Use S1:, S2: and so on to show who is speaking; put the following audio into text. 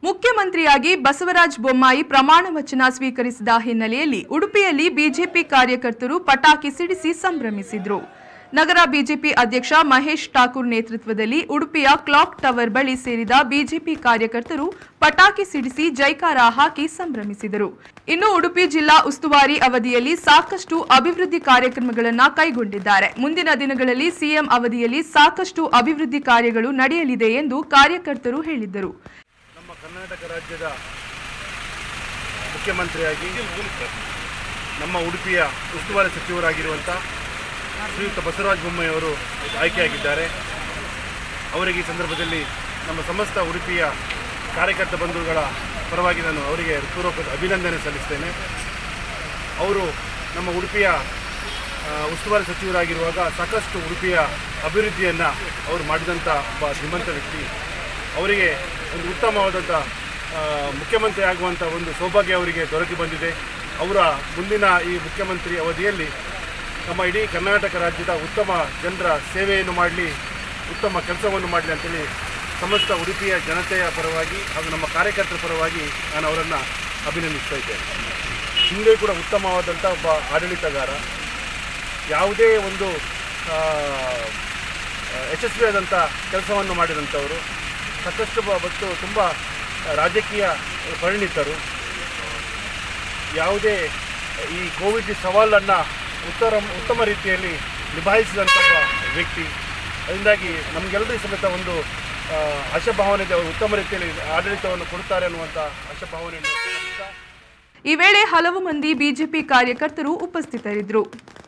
S1: ಮುಖ್ಯಮಂತ್ರಿಯಾಗಿ ಬಸವರಾಜ ಬೊಮ್ಮಾಯಿ ಪ್ರಮಾಣ ವಚನ ಸ್ವೀಕರಿಸಿದ ಹಿನ್ನೆಲೆಯಲ್ಲಿ ಉಡುಪಿಯಲ್ಲಿ ಬಿಜೆಪಿ ಕಾರ್ಯಕರ್ತರು ಪಟಾಕಿ ಸಿಡಿಸಿ ಸಂಭ್ರಮಿಸಿದ್ರು ನಗರ ಬಿಜೆಪಿ ಅಧ್ಯಕ್ಷ ಮಹೇಶ್ ಠಾಕೂರ್ ನೇತೃತ್ವದಲ್ಲಿ ಉಡುಪಿಯ ಕ್ಲಾಕ್ ಟವರ್ ಬಳಿ ಸೇರಿದ ಬಿಜೆಪಿ ಕಾರ್ಯಕರ್ತರು ಪಟಾಕಿ ಸಿಡಿಸಿ ಜೈಕಾರ ಹಾಕಿ ಸಂಭ್ರಮಿಸಿದರು ಇನ್ನು ಉಡುಪಿ ಜಿಲ್ಲಾ ಉಸ್ತುವಾರಿ ಅವಧಿಯಲ್ಲಿ ಸಾಕಷ್ಟು ಅಭಿವೃದ್ಧಿ ಕಾರ್ಯಕ್ರಮಗಳನ್ನು ಕೈಗೊಂಡಿದ್ದಾರೆ ಮುಂದಿನ ದಿನಗಳಲ್ಲಿ ಸಿಎಂ ಅವಧಿಯಲ್ಲಿ ಸಾಕಷ್ಟು ಅಭಿವೃದ್ಧಿ ಕಾರ್ಯಗಳು ನಡೆಯಲಿದೆ ಎಂದು ಕಾರ್ಯಕರ್ತರು ಹೇಳಿದ್ದರು
S2: ನಮ್ಮ ಕರ್ನಾಟಕ ರಾಜ್ಯದ ಮುಖ್ಯಮಂತ್ರಿಯಾಗಿ ನಮ್ಮ ಉಡುಪಿಯ ಉಸ್ತುವಾರಿ ಸಚಿವರಾಗಿರುವಂಥ ಶ್ರೀಯುತ ಬಸವರಾಜ ಬೊಮ್ಮಾಯಿ ಅವರು ಆಯ್ಕೆಯಾಗಿದ್ದಾರೆ ಅವರಿಗೆ ಈ ಸಂದರ್ಭದಲ್ಲಿ ನಮ್ಮ ಸಮಸ್ತ ಉಡುಪಿಯ ಕಾರ್ಯಕರ್ತ ಬಂಧುಗಳ ಪರವಾಗಿ ನಾನು ಅವರಿಗೆ ಪೂರ್ವಕ ಅಭಿನಂದನೆ ಸಲ್ಲಿಸ್ತೇನೆ ಅವರು ನಮ್ಮ ಉಡುಪಿಯ ಆ, ಉಸ್ತುವಾರಿ ಸಚಿವರಾಗಿರುವಾಗ ಸಾಕಷ್ಟು ಉಡುಪಿಯ ಅಭಿವೃದ್ಧಿಯನ್ನು ಅವರು ಮಾಡಿದಂಥ ಒಬ್ಬ ಶ್ರೀಮಂತ ವ್ಯಕ್ತಿ ಅವರಿಗೆ ಒಂದು ಉತ್ತಮವಾದಂಥ ಆ, ಮುಖ್ಯಮಂತ್ರಿ ಆಗುವಂಥ ಒಂದು ಸೌಭಾಗ್ಯ ಅವರಿಗೆ ದೊರಕಿ ಬಂದಿದೆ ಅವರ ಮುಂದಿನ ಈ ಮುಖ್ಯಮಂತ್ರಿ ಅವಧಿಯಲ್ಲಿ ನಮ್ಮ ಇಡೀ ಕರ್ನಾಟಕ ರಾಜ್ಯದ ಉತ್ತಮ ಜನರ ಸೇವೆಯನ್ನು ಮಾಡಲಿ ಉತ್ತಮ ಕೆಲಸವನ್ನು ಮಾಡಲಿ ಅಂತೇಳಿ ಸಮಸ್ತ ಉಡುಪಿಯ ಜನತೆಯ ಪರವಾಗಿ ಹಾಗೂ ನಮ್ಮ ಕಾರ್ಯಕರ್ತರ ಪರವಾಗಿ ನಾನು ಅವರನ್ನು ಅಭಿನಂದಿಸ್ತಾ ಇದ್ದೇನೆ ಹಿಂದೆ ಕೂಡ ಉತ್ತಮವಾದಂಥ ಒಬ್ಬ ಆಡಳಿತಗಾರ ಯಾವುದೇ ಒಂದು ಆ, ಯಶಸ್ವಿಯಾದಂಥ ಕೆಲಸವನ್ನು ಮಾಡಿದಂಥವರು ಸಾಕಷ್ಟು ಬ- ಮತ್ತು ತುಂಬ ರಾಜಕೀಯ ಪರಿಣಿತರು ಯಾವುದೇ ಈ ಕೋವಿಡ್ ಸವಾಲನ್ನು ಉತ್ತರ ಉತ್ತಮ ರೀತಿಯಲ್ಲಿ ನಿಭಾಯಿಸಿದಂಥ ಒಬ್ಬ ವ್ಯಕ್ತಿ ಅದರಿಂದಾಗಿ ನಮಗೆಲ್ಲರೂ ಸಮೇತ ಒಂದು ಆ, ಆಶಾಭಾವನೆ ಇದೆ ಅವರು ಉತ್ತಮ ರೀತಿಯಲ್ಲಿ ಆಡಳಿತವನ್ನು ಕೊಡ್ತಾರೆ ಅನ್ನುವಂಥ ಆಶಾಭಾವನೆಯನ್ನು ವ್ಯಕ್ತಪಡಿಸ್ತಾ
S1: ಈ ವೇಳೆ ಹಲವು ಮಂದಿ ಬಿಜೆಪಿ ಕಾರ್ಯಕರ್ತರು ಉಪಸ್ಥಿತರಿದ್ದರು